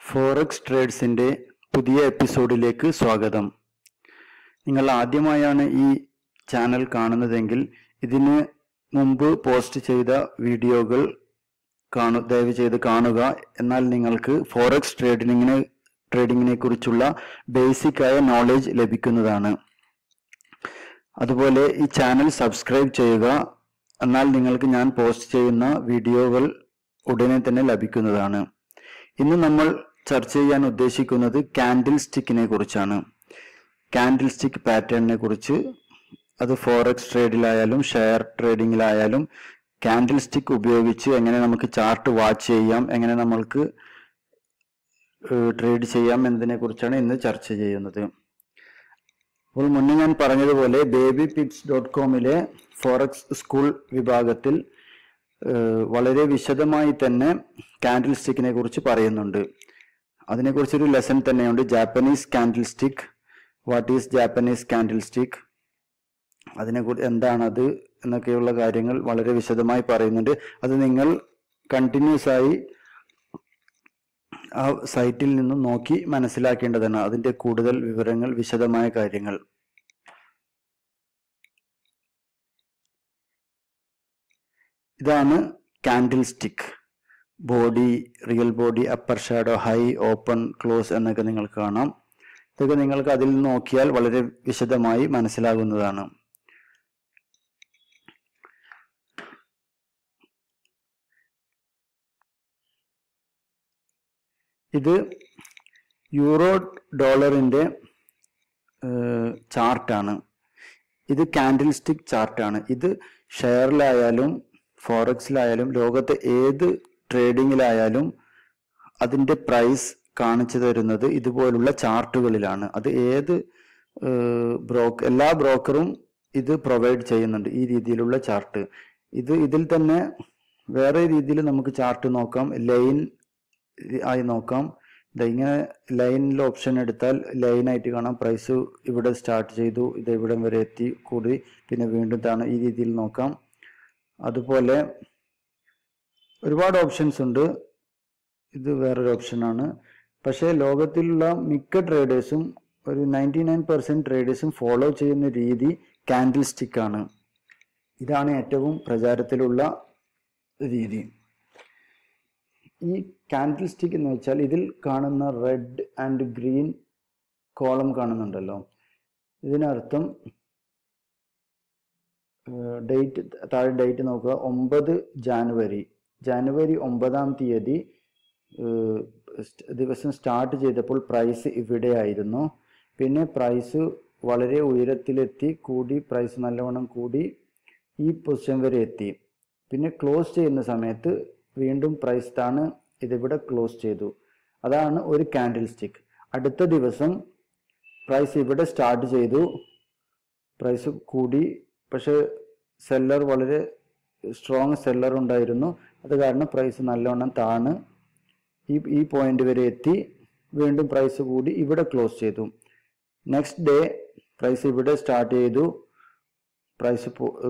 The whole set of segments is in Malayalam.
ഫോറക്സ് ട്രേഡ്സിന്റെ പുതിയ എപ്പിസോഡിലേക്ക് സ്വാഗതം നിങ്ങൾ ആദ്യമായാണ് ഈ ചാനൽ കാണുന്നതെങ്കിൽ ഇതിന് മുമ്പ് പോസ്റ്റ് ചെയ്ത വീഡിയോകൾ കാണു ദയവ് ചെയ്ത് കാണുക എന്നാൽ നിങ്ങൾക്ക് ഫോറക്സ് ട്രേഡിങ്ങിനെ ട്രേഡിങ്ങിനെ കുറിച്ചുള്ള ബേസിക് ആയ നോളേജ് ലഭിക്കുന്നതാണ് അതുപോലെ ഈ ചാനൽ സബ്സ്ക്രൈബ് ചെയ്യുക എന്നാൽ നിങ്ങൾക്ക് ഞാൻ പോസ്റ്റ് ചെയ്യുന്ന വീഡിയോകൾ ഉടനെ തന്നെ ലഭിക്കുന്നതാണ് ഇന്ന് നമ്മൾ ചർച്ച ചെയ്യാൻ ഉദ്ദേശിക്കുന്നത് കാൻഡിൽ സ്റ്റിക്കിനെ കുറിച്ചാണ് കാൻഡിൽ സ്റ്റിക്ക് പാറ്റേണിനെ കുറിച്ച് അത് ഫോറക്സ് ട്രേഡിലായാലും ഷെയർ ട്രേഡിങ്ങിലായാലും കാൻഡിൽ സ്റ്റിക്ക് ഉപയോഗിച്ച് എങ്ങനെ നമുക്ക് ചാർട്ട് വാച്ച് ചെയ്യാം എങ്ങനെ നമ്മൾക്ക് ട്രേഡ് ചെയ്യാം എന്നതിനെ കുറിച്ചാണ് ഇന്ന് ചർച്ച ചെയ്യുന്നത് അപ്പോൾ മുന്നേ ഞാൻ പറഞ്ഞതുപോലെ ബേബി പിപ്സ് ഡോട്ട് കോമിലെ ഫോറക്സ് സ്കൂൾ വിഭാഗത്തിൽ ഏഹ്, വളരെ വിശദമായി തന്നെ കാൻഡിൽ സ്റ്റിക്കിനെ കുറിച്ച് പറയുന്നുണ്ട് അതിനെക്കുറിച്ചൊരു ലെസൺ തന്നെയുണ്ട് Japanese candle stick what is Japanese candle stick അതിനെക്കുറിച്ച് എന്താണത് എന്നൊക്കെയുള്ള കാര്യങ്ങൾ വളരെ വിശദമായി പറയുന്നുണ്ട് അത് നിങ്ങൾ കണ്ടിന്യൂസ് ആയി ആ സൈറ്റിൽ നിന്നും നോക്കി മനസ്സിലാക്കേണ്ടതാണ് അതിന്റെ കൂടുതൽ വിവരങ്ങൾ വിശദമായ കാര്യങ്ങൾ ഇതാണ് candle stick body real body upper shadow high open close എന്നൊക്കെ നിങ്ങൾക്ക് കാണാം ഇതൊക്കെ നിങ്ങൾക്ക് അതിൽ നിന്ന് നോക്കിയാൽ വളരെ വിശദമായി മനസ്സിലാകുന്നതാണ് ഇത് യൂറോ ഡോളറിന്റെ ചാർട്ടാണ് ഇത് കാൻഡിൽ സ്റ്റിക്ക് ചാർട്ടാണ് ഇത് ഷെയറിലായാലും ഫോറക്സിലായാലും ലോകത്തെ ഏത് ട്രേഡിങ്ങിലായാലും അതിന്റെ പ്രൈസ് കാണിച്ചു തരുന്നത് ഇതുപോലുള്ള ചാർട്ടുകളിലാണ് അത് ഏത് ബ്രോക്ക് എല്ലാ ബ്രോക്കറും ഇത് പ്രൊവൈഡ് ചെയ്യുന്നുണ്ട് ഈ രീതിയിലുള്ള ചാർട്ട് ഇത് ഇതിൽ തന്നെ വേറെ രീതിയിൽ നമുക്ക് ചാർട്ട് നോക്കാം ലൈൻ ആയി നോക്കാം ദാ ഇങ്ങനെ ലൈനിൽ ഓപ്ഷൻ എടുത്താൽ ലൈനായിട്ട് കാണാം പ്രൈസ് ഇവിടെ സ്റ്റാർട്ട് ചെയ്തു ഇത് ഇവിടം വരെ എത്തി കൂടി പിന്നെ വീണ്ടും താണ് ഈ രീതിയിൽ നോക്കാം അതുപോലെ ഒരുപാട് ഓപ്ഷൻസ് ഉണ്ട് ഇത് വേറൊരു ഓപ്ഷനാണ് പക്ഷേ ലോകത്തിലുള്ള മിക്ക ട്രേഡേഴ്സും ഒരു നയൻറ്റി നയൻ പെർസെൻറ്റ് ട്രേഡേഴ്സും ഫോളോ ചെയ്യുന്ന രീതി കാൻഡിൽ സ്റ്റിക്കാണ് ഇതാണ് ഏറ്റവും പ്രചാരത്തിലുള്ള രീതി ഈ കാൻഡിൽ സ്റ്റിക്ക് എന്ന് വെച്ചാൽ ഇതിൽ കാണുന്ന റെഡ് ആൻഡ് ഗ്രീൻ കോളം കാണുന്നുണ്ടല്ലോ ഇതിനർത്ഥം ഡേറ്റ് താഴെ ഡേറ്റ് നോക്കുക ഒമ്പത് ജാനുവരി ജാനുവരി ഒമ്പതാം തീയതി ഏഹ്, സ്റ്റ് ദിവസം സ്റ്റാർട്ട് ചെയ്തപ്പോൾ പ്രൈസ് ഇവിടെയായിരുന്നു പിന്നെ പ്രൈസ് വളരെ ഉയരത്തിലെത്തി കൂടി പ്രൈസ് നല്ലവണ്ണം കൂടി ഈ പൊസിഷൻ വരെ എത്തി പിന്നെ ക്ലോസ് ചെയ്യുന്ന സമയത്ത് വീണ്ടും പ്രൈസ് താണ് ഇതിവിടെ ക്ലോസ് ചെയ്തു അതാണ് ഒരു കാൻഡിൽ സ്റ്റിക്ക് അടുത്ത ദിവസം പ്രൈസ് ഇവിടെ സ്റ്റാർട്ട് ചെയ്തു പ്രൈസ് കൂടി പക്ഷെ സെല്ലർ വളരെ സ്ട്രോങ് സെല്ലർ ഉണ്ടായിരുന്നു അത് കാരണം പ്രൈസ് നല്ലവണ്ണം താണ് ഈ ഈ പോയിന്റ് വരെ എത്തി വീണ്ടും പ്രൈസ് കൂടി ഇവിടെ ക്ലോസ് ചെയ്തു നെക്സ്റ്റ് ഡേ പ്രൈസ് ഇവിടെ സ്റ്റാർട്ട് ചെയ്തു പ്രൈസ്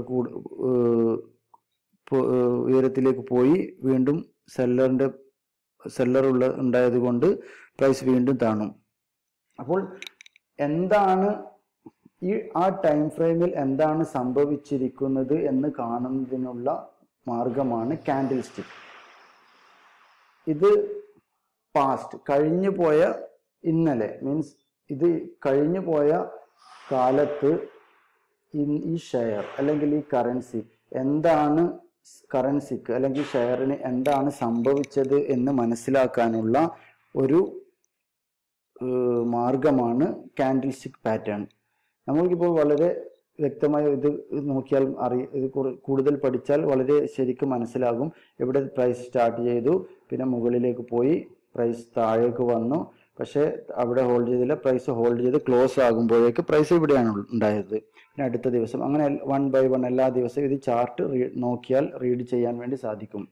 ഉയരത്തിലേക്ക് പോയി വീണ്ടും സെല്ലറിന്റെ സെല്ലർ ഉള്ള ഉണ്ടായത് കൊണ്ട് പ്രൈസ് വീണ്ടും താണു അപ്പോൾ എന്താണ് ഈ ആ ടൈം ഫ്രെയിമിൽ എന്താണ് സംഭവിച്ചിരിക്കുന്നത് എന്ന് കാണുന്നതിനുള്ള മാർഗമാണ് കാൻഡിൽ സ്റ്റിക്ക് ഇത് പാസ്റ്റ് കഴിഞ്ഞു പോയ ഇന്നലെ മീൻസ് ഇത് കഴിഞ്ഞു പോയ കാലത്ത് ഇൻ- ഈ ഷെയർ അല്ലെങ്കിൽ ഈ കറൻസി എന്താണ് കറൻസിക്ക് അല്ലെങ്കിൽ ഷെയറിന് എന്താണ് സംഭവിച്ചത് എന്ന് മനസ്സിലാക്കാനുള്ള ഒരു ഏഹ്, മാർഗമാണ് കാൻഡിൽ സ്റ്റിക്ക് പാറ്റേൺ നമുക്കിപ്പോൾ വളരെ വ്യക്തമായി ഇത് നോക്കിയാൽ അറി ഇത് കുറ- കൂടുതൽ പഠിച്ചാൽ വളരെ ശരിക്കും മനസ്സിലാകും ഇവിടെ പ്രൈസ് സ്റ്റാർട്ട് ചെയ്തു പിന്നെ മുകളിലേക്ക് പോയി പ്രൈസ് താഴേക്ക് വന്നു പക്ഷേ അവിടെ ഹോൾഡ് ചെയ്തില്ല പ്രൈസ് ഹോൾഡ് ചെയ്ത് ക്ലോസ് ആകുമ്പോഴേക്ക് പ്രൈസ് ഇവിടെയാണ് ഉൾ- ഉണ്ടായത് പിന്നെ അടുത്ത ദിവസം അങ്ങനെ വൺ ബൈ വൺ എല്ലാ ദിവസവും ഇത് ചാർട്ട് നോക്കിയാൽ റീഡ് ചെയ്യാൻ വേണ്ടി സാധിക്കും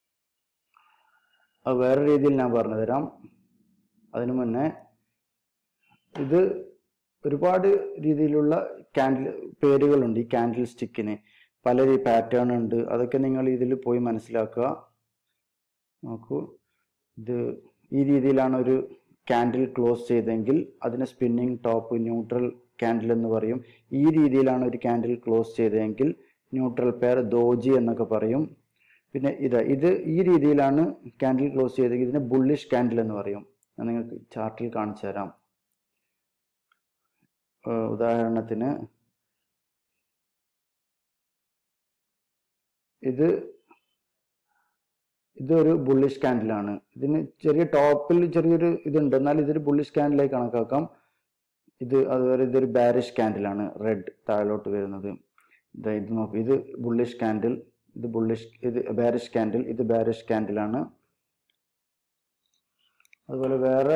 അത് വേറെ രീതിയിൽ ഞാൻ പറഞ്ഞു തരാം അതിനു മുന്നേ ഇത് ഒരുപാട് രീതിയിലുള്ള കാൻഡിൽ പേരുകളുണ്ട് ഈ കാൻഡിൽ സ്റ്റിക്കിന് പല പാറ്റേൺ ഉണ്ട് അതൊക്കെ നിങ്ങൾ ഇതിൽ പോയി മനസ്സിലാക്കുക നോക്കൂ ഇത് ഈ രീതിയിലാണ് ഒരു ക്യാൻഡിൽ ക്ലോസ് ചെയ്തെങ്കിൽ അതിനെ സ്പിന്നിങ് ടോപ്പ് ന്യൂട്രൽ ക്യാൻഡിൽ എന്ന് പറയും ഈ രീതിയിലാണ് ഒരു ക്യാൻഡിൽ ക്ലോസ് ചെയ്തതെങ്കിൽ ന്യൂട്രൽ പെയർ ദോജി എന്നൊക്കെ പറയും പിന്നെ ഇത് ഇത് ഈ രീതിയിലാണ് ക്യാൻഡിൽ ക്ലോസ് ചെയ്തെങ്കിൽ ഇതിനെ ബുള്ളിഷ് ക്യാൻഡിൽ എന്ന് പറയും ഞാൻ നിങ്ങൾക്ക് ചാർട്ടിൽ കാണിച്ചു തരാം ഏർ ഉദാഹരണത്തിന് ഇത് ഇതൊരു ബുള്ളിഷ് ക്യാൻഡിലാണ് ഇതിന് ചെറിയ ടോപ്പിൽ ചെറിയൊരു ഇതുണ്ട് എന്നാൽ ഇതൊരു ബുള്ളിഷ് ക്യാൻഡിലായി കണക്കാക്കാം ഇത് അതുപോലെ ഇതൊരു ബാരിഷ് ക്യാൻഡിലാണ് റെഡ് താഴോട്ട് വരുന്നത് ദാ ഇത് നോക്ക് ഇത് ബുള്ളിഷ് ക്യാൻഡിൽ ഇത് ബുള്ളിഷ് ഇത് ബാരിഷ് ക്യാൻഡിൽ ഇത് ബാരിഷ് ക്യാൻഡിലാണ് അതുപോലെ വേറെ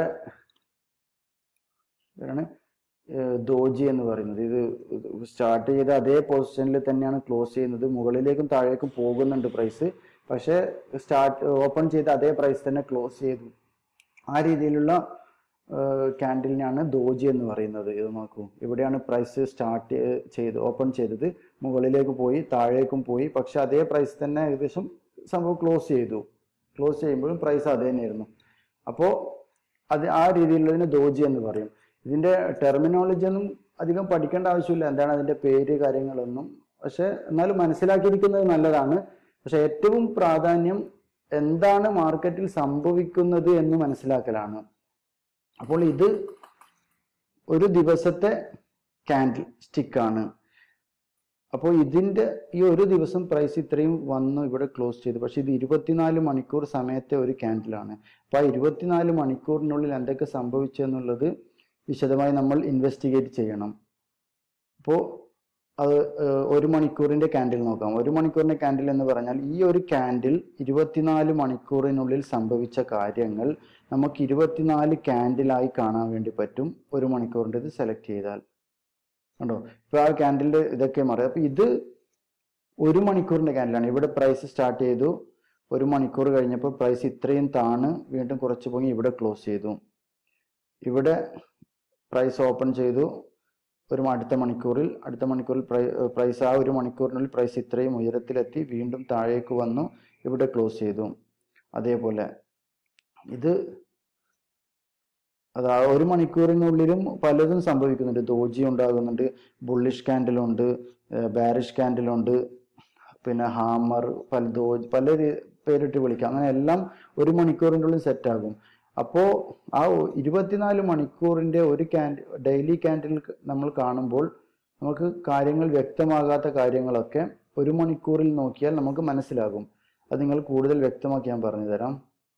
ഇതാണ് ഏഹ് ദോജി എന്ന് പറയുന്നത് ഇത് സ്റ്റാർട്ട് ചെയ്ത അതേ പൊസിഷനിൽ തന്നെയാണ് ക്ലോസ് ചെയ്യുന്നത് മുകളിലേക്കും താഴേക്കും പോകുന്നുണ്ട് പ്രൈസ് പക്ഷേ സ്റ്റാർട്ട് ഓപ്പൺ ചെയ്ത അതേ പ്രൈസ് തന്നെ ക്ലോസ് ചെയ്തു ആ രീതിയിലുള്ള ക്യാൻഡിലിനാണ് ദോജി എന്ന് പറയുന്നത് ഇത് നോക്കൂ ഇവിടെയാണ് പ്രൈസ് സ്റ്റാർട്ട് ചെയ്ത് ഓപ്പൺ ചെയ്തത് മുകളിലേക്ക് പോയി താഴേക്കും പോയി പക്ഷെ അതേ പ്രൈസ് തന്നെ ഏകദേശം സംഭവം ക്ലോസ് ചെയ്തു ക്ലോസ് ചെയ്യുമ്പോഴും പ്രൈസ് അത് തന്നെയായിരുന്നു അപ്പോൾ അത് ആ രീതിയിലുള്ളതിന് ദോജി എന്ന് പറയും ഇതിന്റെ ടെർമിനോളജി ഒന്നും അധികം പഠിക്കേണ്ട ആവശ്യമില്ല എന്താണ് അതിന്റെ പേര് കാര്യങ്ങളൊന്നും പക്ഷെ എന്നാലും മനസ്സിലാക്കിയിരിക്കുന്നത് നല്ലതാണ് പക്ഷെ ഏറ്റവും പ്രാധാന്യം എന്താണ് മാർക്കറ്റിൽ സംഭവിക്കുന്നത് എന്ന് മനസ്സിലാക്കലാണ് അപ്പോൾ ഇത് ഒരു ദിവസത്തെ ക്യാൻഡിൽ സ്റ്റിക്കാണ് അപ്പോൾ ഇതിന്റെ ഈ ഒരു ദിവസം പ്രൈസ് ഇത്രയും വന്നു ഇവിടെ ക്ലോസ് ചെയ്തു പക്ഷെ ഇത് ഇരുപത്തിനാല് മണിക്കൂർ സമയത്തെ ഒരു ക്യാൻഡിലാണ് അപ്പോൾ ആ ഇരുപത്തിനാല് മണിക്കൂറിനുള്ളിൽ എന്തൊക്കെ സംഭവിച്ചു എന്നുള്ളത് വിശദമായി നമ്മൾ ഇൻവെസ്റ്റിഗേറ്റ് ചെയ്യണം അപ്പോൾ അത് ഏഹ്, ഒരു മണിക്കൂറിന്റെ ക്യാൻഡിൽ നോക്കാം ഒരു മണിക്കൂറിന്റെ ക്യാൻഡിൽ എന്ന് പറഞ്ഞാൽ ഈ ഒരു ക്യാൻഡിൽ ഇരുപത്തിനാല് മണിക്കൂറിനുള്ളിൽ സംഭവിച്ച കാര്യങ്ങൾ നമുക്ക് ഇരുപത്തിനാല് ക്യാൻഡിലായി കാണാൻ വേണ്ടി പറ്റും ഒരു മണിക്കൂറിൻ്റെ ഇത് സെലക്ട് ചെയ്താൽ കണ്ടോ ഇപ്പൊ ആ ക്യാൻഡിലിന്റെ ഇതൊക്കെ മാറി അപ്പൊ ഇത് ഒരു മണിക്കൂറിന്റെ ക്യാൻഡിലാണ് ഇവിടെ പ്രൈസ് സ്റ്റാർട്ട് ചെയ്തു ഒരു മണിക്കൂർ കഴിഞ്ഞപ്പോൾ പ്രൈസ് ഇത്രയും താണ് വീണ്ടും കുറച്ച് പൊങ്ങി ഇവിടെ ക്ലോസ് ചെയ്തു ഇവിടെ പ്രൈസ് ഓപ്പൺ ചെയ്തു ഒരു മ- അടുത്ത മണിക്കൂറിൽ അടുത്ത മണിക്കൂറിൽ പ്രൈസ് ആ ഒരു മണിക്കൂറിനുള്ളിൽ പ്രൈസ് ഇത്രയും ഉയരത്തിലെത്തി വീണ്ടും താഴേക്ക് വന്നു ഇവിടെ ക്ലോസ് ചെയ്തു അതേപോലെ ഇത് അത് ആ ഒരു മണിക്കൂറിനുള്ളിലും പലതും സംഭവിക്കുന്നുണ്ട് ദോജി ഉണ്ടാകുന്നുണ്ട് ബുള്ളിഷ് ക്യാൻഡിലുണ്ട് ബാരിഷ് ക്യാൻഡിലുണ്ട് പിന്നെ ഹാമർ പല ദോജ് പല രീ- പേരിട്ട് വിളിക്കാം അങ്ങനെ എല്ലാം ഒരു മണിക്കൂറിൻ്റെ ഉള്ളിൽ സെറ്റ് ആകും അപ്പോൾ ആ ഒ- ഇരുപത്തിനാല് മണിക്കൂറിന്റെ ഒരു ക്യാൻഡ് ഡെയിലി ക്യാൻഡിൽ നമ്മൾ കാണുമ്പോൾ നമുക്ക് കാര്യങ്ങൾ വ്യക്തമാകാത്ത കാര്യങ്ങളൊക്കെ ഒരു മണിക്കൂറിൽ നോക്കിയാൽ നമുക്ക് മനസ്സിലാകും അത് നിങ്ങൾ കൂടുതൽ വ്യക്തമാക്കി ഞാൻ പറഞ്ഞു തരാം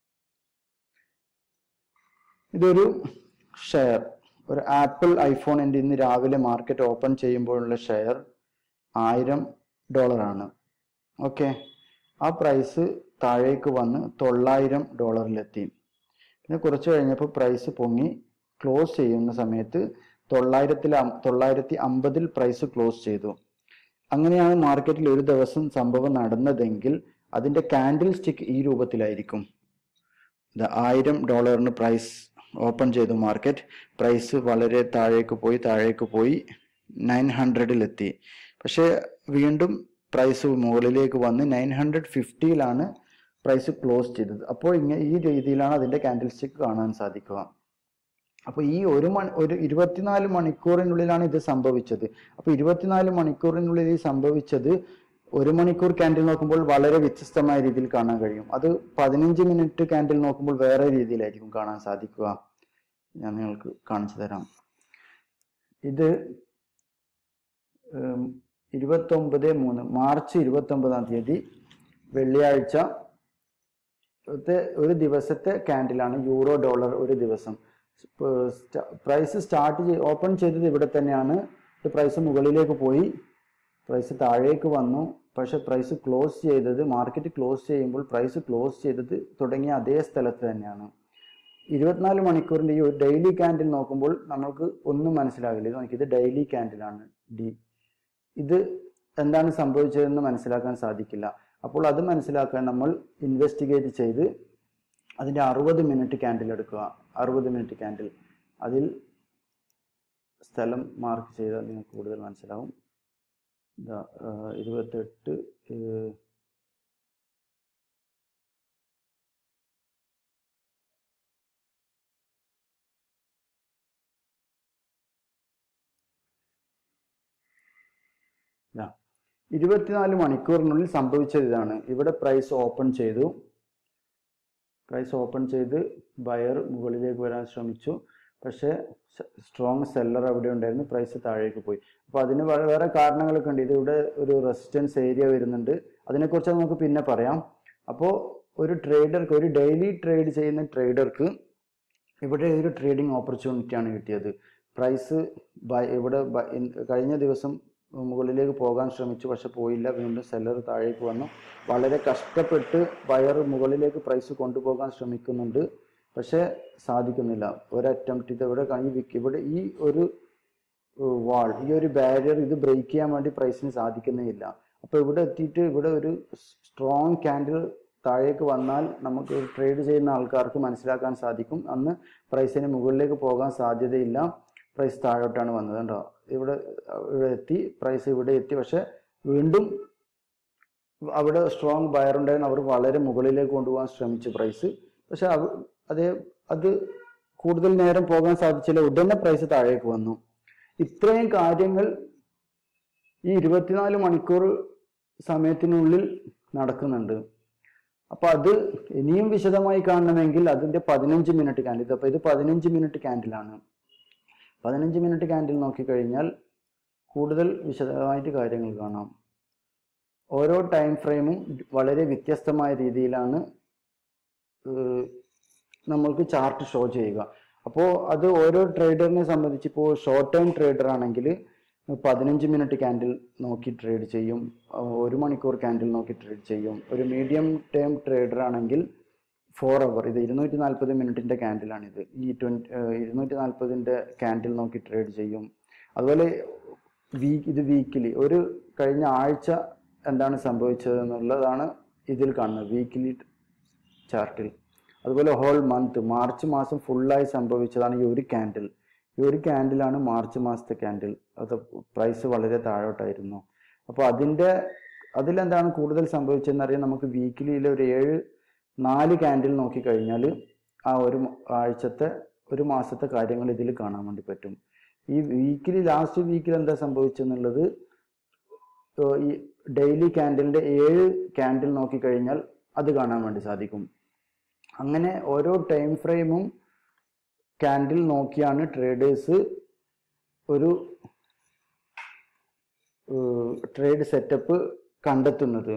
ഇതൊരു ഷെയർ ഒരു ആപ്പിൾ ഐഫോണിന്റെ ഇന്ന് രാവിലെ മാർക്കറ്റ് ഓപ്പൺ ചെയ്യുമ്പോഴുള്ള ഷെയർ ആയിരം ഡോളറാണ് ഓക്കെ ആ പ്രൈസ് താഴേക്ക് വന്ന് തൊള്ളായിരം ഡോളറിലെത്തി പിന്നെ കുറച്ച് കഴിഞ്ഞപ്പോൾ പ്രൈസ് പൊങ്ങി ക്ലോസ് ചെയ്യുന്ന സമയത്ത് തൊള്ളായിരത്തിൽ തൊള്ളായിരത്തി അമ്പതിൽ പ്രൈസ് ക്ലോസ് ചെയ്തു അങ്ങനെയാണ് മാർക്കറ്റിൽ ഒരു ദിവസം സംഭവം നടന്നതെങ്കിൽ അതിന്റെ കാൻഡിൽ സ്റ്റിക്ക് ഈ രൂപത്തിലായിരിക്കും ഇത് ആയിരം ഡോളറിന് പ്രൈസ് ഓപ്പൺ ചെയ്തു മാർക്കറ്റ് പ്രൈസ് വളരെ താഴേക്ക് പോയി താഴേക്ക് പോയി നയൻ ഹൺഡ്രഡിലെത്തി പക്ഷേ വീണ്ടും പ്രൈസ് മുകളിലേക്ക് വന്ന് നയൻ ഹൺഡ്രഡ് ഫിഫ്റ്റിയിലാണ് പ്രൈസ് ക്ലോസ് ചെയ്തത് അപ്പോൾ ഇങ്ങനെ ഈ രീതിയിലാണ് അതിന്റെ കാൻഡിൽ സ്റ്റിക്ക് കാണാൻ സാധിക്കുക അപ്പോൾ ഈ ഒരു മണി ഒരു ഇരുപത്തിനാല് മണിക്കൂറിനുള്ളിലാണ് ഇത് സംഭവിച്ചത് അപ്പോൾ ഇരുപത്തിനാല് മണിക്കൂറിനുള്ളിൽ ഇത് സംഭവിച്ചത് ഒരു മണിക്കൂർ ക്യാൻഡിൽ നോക്കുമ്പോൾ വളരെ വ്യത്യസ്തമായ രീതിയിൽ കാണാൻ കഴിയും അത് പതിനഞ്ച് മിനിറ്റ് ക്യാൻഡിൽ നോക്കുമ്പോൾ വേറെ രീതിയിലായിരിക്കും കാണാൻ സാധിക്കുക ഞാൻ നിങ്ങൾക്ക് കാണിച്ചു തരാം ഇത് ഉം, ഇരുപത്തൊമ്പത് മൂന്ന് മാർച്ച് ഇരുപത്തൊമ്പതാം തീയതി വെള്ളിയാഴ്ച ത്തെ ഒരു ദിവസത്തെ ക്യാൻഡിലാണ് യൂറോ ഡോളർ ഒരു ദിവസം പ്രൈസ് സ്റ്റാർട്ട് ചെയ്ത് ഓപ്പൺ ചെയ്തത് ഇവിടെ തന്നെയാണ് പ്രൈസ് മുകളിലേക്ക് പോയി പ്രൈസ് താഴേക്ക് വന്നു പക്ഷെ പ്രൈസ് ക്ലോസ് ചെയ്തത് മാർക്കറ്റ് ക്ലോസ് ചെയ്യുമ്പോൾ പ്രൈസ് ക്ലോസ് ചെയ്തത് തുടങ്ങിയ അതേ സ്ഥലത്ത് തന്നെയാണ് ഇരുപത്തിനാല് മണിക്കൂറിന്റെ ഈ ഒരു ഡെയിലി ക്യാൻഡിൽ നോക്കുമ്പോൾ നമുക്ക് ഒന്നും മനസ്സിലാകില്ല ഇത് നോക്കി ഇത് ഡെയിലി ക്യാൻഡിലാണ് ഡി ഇത് എന്താണ് സംഭവിച്ചതെന്ന് മനസ്സിലാക്കാൻ സാധിക്കില്ല അപ്പോൾ അത് മനസ്സിലാക്കാൻ നമ്മൾ ഇൻവെസ്റ്റിഗേറ്റ് ചെയ്ത് അതിന്റെ അറുപത് മിനിറ്റ് ക്യാൻഡിൽ എടുക്കുക അറുപത് മിനിറ്റ് ക്യാൻഡിൽ അതിൽ സ്ഥലം മാർക്ക് ചെയ്താൽ നിങ്ങൾക്ക് കൂടുതൽ മനസ്സിലാവും ഇതാ ആ, ഇരുപത്തെട്ട് ഏഹ്, ഇതാ ഇരുപത്തിനാല് മണിക്കൂറിനുള്ളിൽ സംഭവിച്ചത് ഇതാണ് ഇവിടെ പ്രൈസ് ഓപ്പൺ ചെയ്തു പ്രൈസ് ഓപ്പൺ ചെയ്ത് ബയർ മുകളിലേക്ക് വരാൻ ശ്രമിച്ചു പക്ഷേ സ്ട്രോങ് സെല്ലർ അവിടെ ഉണ്ടായിരുന്നു പ്രൈസ് താഴേക്ക് പോയി അപ്പോൾ അതിന് വേ- വേറെ കാരണങ്ങളൊക്കെ ഉണ്ട് ഇതിവിടെ ഒരു റെസിസ്റ്റൻസ് ഏരിയ വരുന്നുണ്ട് അതിനെക്കുറിച്ച് നമുക്ക് പിന്നെ പറയാം അപ്പോൾ ഒരു ട്രേഡർക്ക് ഒരു ഡെയിലി ട്രേഡ് ചെയ്യുന്ന ട്രേഡർക്ക് ഇവിടെ ഒരു ട്രേഡിംഗ് ഓപ്പർച്യൂണിറ്റിയാണ് കിട്ടിയത് പ്രൈസ് ബ- ഇവിടെ ബ- ഇൻ- കഴിഞ്ഞ ദിവസം മുകളിലേക്ക് പോകാൻ ശ്രമിച്ചു പക്ഷെ പോയില്ല വീണ്ടും സെല്ലർ താഴേക്ക് വന്നു വളരെ കഷ്ടപ്പെട്ട് ബയർ മുകളിലേക്ക് പ്രൈസ് കൊണ്ടുപോകാൻ ശ്രമിക്കുന്നുണ്ട് പക്ഷെ സാധിക്കുന്നില്ല ഒരു അറ്റംപ്റ്റ് ഇത് ഇവിടെ കഴിഞ്ഞ് വിക്ക് ഇവിടെ ഈ ഒരു വാൾ ഈ ഒരു ബാരിയർ ഇത് ബ്രേക്ക് ചെയ്യാൻ വേണ്ടി പ്രൈസിന് സാധിക്കുന്നേയില്ല അപ്പോൾ ഇവിടെ എത്തിയിട്ട് ഇവിടെ ഒരു സ്ട്രോങ് ക്യാൻഡിൽ താഴേക്ക് വന്നാൽ നമുക്ക് ട്രേഡ് ചെയ്യുന്ന ആൾക്കാർക്ക് മനസ്സിലാക്കാൻ സാധിക്കും അന്ന് പ്രൈസിന് മുകളിലേക്ക് പോകാൻ സാധ്യതയില്ല പ്രൈസ് താഴോട്ടാണ് വന്നത് കണ്ടോ ഇവിടെ ഇവിടെ എത്തി പ്രൈസ് ഇവിടെ എത്തി പക്ഷെ വീണ്ടും അവിടെ സ്ട്രോങ് ബയർ ഉണ്ടായിരുന്നു അവർ വളരെ മുകളിലേക്ക് കൊണ്ടുപോകാൻ ശ്രമിച്ചു പ്രൈസ് പക്ഷെ അവ- അതേ അത് കൂടുതൽ നേരം പോകാൻ സാധിച്ചില്ല ഉടനെ പ്രൈസ് താഴേക്ക് വന്നു ഇത്രയും കാര്യങ്ങൾ ഈ ഇരുപത്തിനാല് മണിക്കൂർ സമയത്തിനുള്ളിൽ നടക്കുന്നുണ്ട് അപ്പൊ അത് ഇനിയും വിശദമായി കാണണമെങ്കിൽ അതിന്റെ പതിനഞ്ച് മിനിറ്റ് ക്യാൻഡിൽ അപ്പൊ ഇത് പതിനഞ്ച് മിനിറ്റ് ക്യാൻഡിലാണ് പതിനഞ്ച് മിനിറ്റ് ക്യാൻഡിൽ നോക്കിക്കഴിഞ്ഞാൽ കൂടുതൽ വിശദമായിട്ട് കാര്യങ്ങൾ കാണാം ഓരോ ടൈം ഫ്രെയിമും വളരെ വ്യത്യസ്തമായ രീതിയിലാണ് ഏഹ്, നമ്മൾക്ക് ചാർട്ട് ഷോ ചെയ്യുക അപ്പോൾ അത് ഓരോ ട്രേഡറിനെ സംബന്ധിച്ച് ഇപ്പോൾ ഷോർട്ട് ടൈം ട്രേഡർ ആണെങ്കിൽ പതിനഞ്ച് മിനിറ്റ് ക്യാൻഡിൽ നോക്കി ട്രേഡ് ചെയ്യും അഹ് ഒരു മണിക്കൂർ ക്യാൻഡിൽ നോക്കി ട്രേഡ് ചെയ്യും ഒരു മീഡിയം ടൈം ട്രേഡർ ആണെങ്കിൽ ഫോർ അവർ ഇത് ഇരുന്നൂറ്റി നാൽപ്പത് മിനിറ്റിൻ്റെ ക്യാൻഡിലാണിത് ഈ ട്വൻറ്റി ഇരുന്നൂറ്റി നാൽപ്പതിൻ്റെ ക്യാൻഡിൽ നോക്കി ട്രേഡ് ചെയ്യും അതുപോലെ വീക്ക് ഇത് വീക്കിലി ഒരു കഴിഞ്ഞ ആഴ്ച എന്താണ് സംഭവിച്ചത് എന്നുള്ളതാണ് ഇതിൽ കാണുന്നത് വീക്കിലി ചാർട്ടിൽ അതുപോലെ ഹോൾ മന്ത് മാർച്ച് മാസം ഫുള്ളായി സംഭവിച്ചതാണ് ഈ ഒരു ക്യാൻഡിൽ ഈ ഒരു ക്യാൻഡിലാണ് മാർച്ച് മാസത്തെ ക്യാൻഡിൽ അത് പ്രൈസ് വളരെ താഴോട്ടായിരുന്നു അപ്പോൾ അതിൻ്റെ അതിലെന്താണ് കൂടുതൽ സംഭവിച്ചതെന്ന് അറിയാൻ നമുക്ക് വീക്കിലിയിലെ ഒരു ഏഴ് നാല് ക്യാൻഡിൽ നോക്കിക്കഴിഞ്ഞാൽ ആ ഒരു മ- ആഴ്ചത്തെ ഒരു മാസത്തെ കാര്യങ്ങൾ ഇതിൽ കാണാൻ വേണ്ടി പറ്റും ഈ വീക്കിലി ലാസ്റ്റ് വീക്കിൽ എന്താ സംഭവിച്ചെന്നുള്ളത് ഏർ ഈ ഡെയിലി ക്യാൻഡിലിൻ്റെ ഏഴ് ക്യാൻഡിൽ നോക്കിക്കഴിഞ്ഞാൽ അത് കാണാൻ വേണ്ടി സാധിക്കും അങ്ങനെ ഓരോ ടൈം ഫ്രെയിമും ക്യാൻഡിൽ നോക്കിയാണ് ട്രേഡേഴ്സ് ഒരു ട്രേഡ് സെറ്റപ്പ് കണ്ടെത്തുന്നത്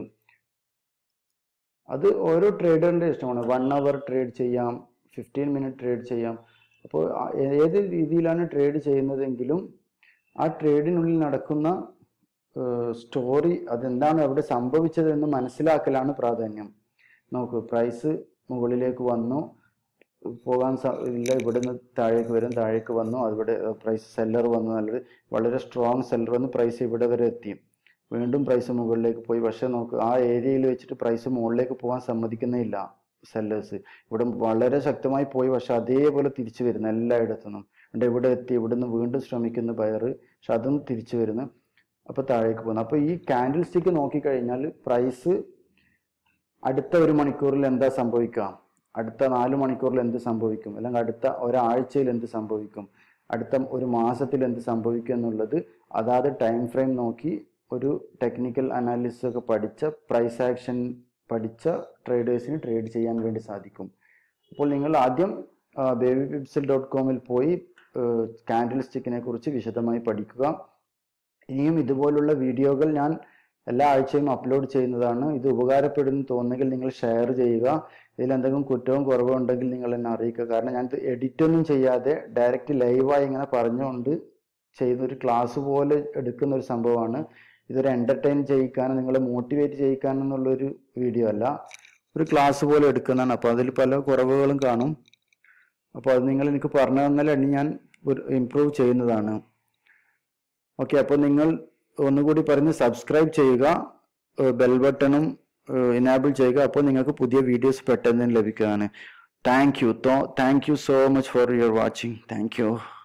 അത് ഓരോ ട്രേഡറിൻ്റെ ഇഷ്ടമാണ് വൺ അവർ ട്രേഡ് ചെയ്യാം ഫിഫ്റ്റീൻ മിനിറ്റ് ട്രേഡ് ചെയ്യാം അപ്പോൾ ആ- ഏത് രീതിയിലാണ് ട്രേഡ് ചെയ്യുന്നതെങ്കിലും ആ ട്രേഡിനുള്ളിൽ നടക്കുന്ന സ്റ്റോറി അതെന്താണ് അവിടെ സംഭവിച്ചത് എന്ന് മനസ്സിലാക്കലാണ് പ്രാധാന്യം നോക്കൂ പ്രൈസ് മുകളിലേക്ക് വന്നു പോകാൻ സ- ഇല്ല ഇവിടുന്ന് താഴേക്ക് വരും താഴേക്ക് വന്നു അവിടെ പ്രൈസ് സെല്ലർ വന്നു നല്ലത് വളരെ സ്ട്രോങ് സെല്ലർ വന്ന് പ്രൈസ് ഇവിടെ വരെ എത്തി വീണ്ടും പ്രൈസ് മുകളിലേക്ക് പോയി പക്ഷെ നോക്ക് ആ ഏരിയയിൽ വെച്ചിട്ട് പ്രൈസ് മുകളിലേക്ക് പോകാൻ സമ്മതിക്കുന്നേയില്ല സെല്ലേഴ്സ് ഇവിടെ വളരെ ശക്തമായി പോയി പക്ഷെ അതേപോലെ തിരിച്ചു വരുന്നു എല്ലായിടത്തു നിന്നും എന്നിട്ട് ഇവിടെ എത്തി ഇവിടുന്ന് വീണ്ടും ശ്രമിക്കുന്ന ബയർ പക്ഷെ അതും തിരിച്ചു വരുന്നു അപ്പൊ താഴേക്ക് പോകുന്നു അപ്പൊ ഈ കാൻഡിൽ സ്റ്റിക്ക് നോക്കിക്കഴിഞ്ഞാൽ പ്രൈസ് അടുത്ത ഒരു മണിക്കൂറിൽ എന്താ സംഭവിക്കുക അടുത്ത നാല് മണിക്കൂറിൽ എന്ത് സംഭവിക്കും അല്ലെങ്കിൽ അടുത്ത ഒരാഴ്ചയിൽ എന്ത് സംഭവിക്കും അടുത്ത ഒരു മാസത്തിൽ എന്ത് സംഭവിക്കും എന്നുള്ളത് അതാത് ടൈം ഫ്രെയിം നോക്കി ഒരു ടെക്നിക്കൽ അനാലിസിസ് ഒക്കെ പഠിച്ച പ്രൈസ് ആക്ഷൻ പഠിച്ച ട്രേഡേഴ്സിന് ട്രേഡ് ചെയ്യാൻ വേണ്ടി സാധിക്കും അപ്പോൾ നിങ്ങൾ ആദ്യം ബേബി പിപ്സിൽ ഡോട്ട് കോമിൽ പോയി കാൻഡിൽ സ്റ്റിക്കിനെ കുറിച്ച് വിശദമായി പഠിക്കുക ഇനിയും ഇതുപോലുള്ള വീഡിയോകൾ ഞാൻ എല്ലാ ആഴ്ചയും അപ്ലോഡ് ചെയ്യുന്നതാണ് ഇത് ഉപകാരപ്പെടുന്നു തോന്നുന്നെങ്കിൽ നിങ്ങൾ ഷെയർ ചെയ്യുക ഇതിൽ എന്തെങ്കിലും കുറ്റവും കുറവും ഉണ്ടെങ്കിൽ നിങ്ങൾ എന്നെ അറിയിക്കുക കാരണം ഞാൻ എഡിറ്റ് ഒന്നും ചെയ്യാതെ ഡയറക്റ്റ് ലൈവായി ഇങ്ങനെ പറഞ്ഞുകൊണ്ട് ചെയ്യുന്ന ഒരു ക്ലാസ് പോലെ എടുക്കുന്ന ഒരു സംഭവമാണ് ഇതൊരു എന്റർടൈൻ ചെയ്യിക്കാനും നിങ്ങളെ മോട്ടിവേറ്റ് ചെയ്യിക്കാനും എന്നുള്ളൊരു വീഡിയോ അല്ല ഒരു ക്ലാസ് പോലെ എടുക്കുന്നതാണ് അപ്പോൾ അതിൽ പല കുറവുകളും കാണും അപ്പോൾ അത് നിങ്ങൾ എനിക്ക് പറഞ്ഞു തന്നാലാണ് ഞാൻ ഒരു ഇമ്പ്രൂവ് ചെയ്യുന്നതാണ് ഓക്കെ അപ്പോൾ നിങ്ങൾ ഒന്നുകൂടി പറഞ്ഞ് സബ്സ്ക്രൈബ് ചെയ്യുക ബെൽ ബട്ടണും ഇനാബിൾ ചെയ്യുക അപ്പോൾ നിങ്ങൾക്ക് പുതിയ വീഡിയോസ് പെട്ടെന്ന് ലഭിക്കുന്നതാണ് thank you thank you so much for your watching thank U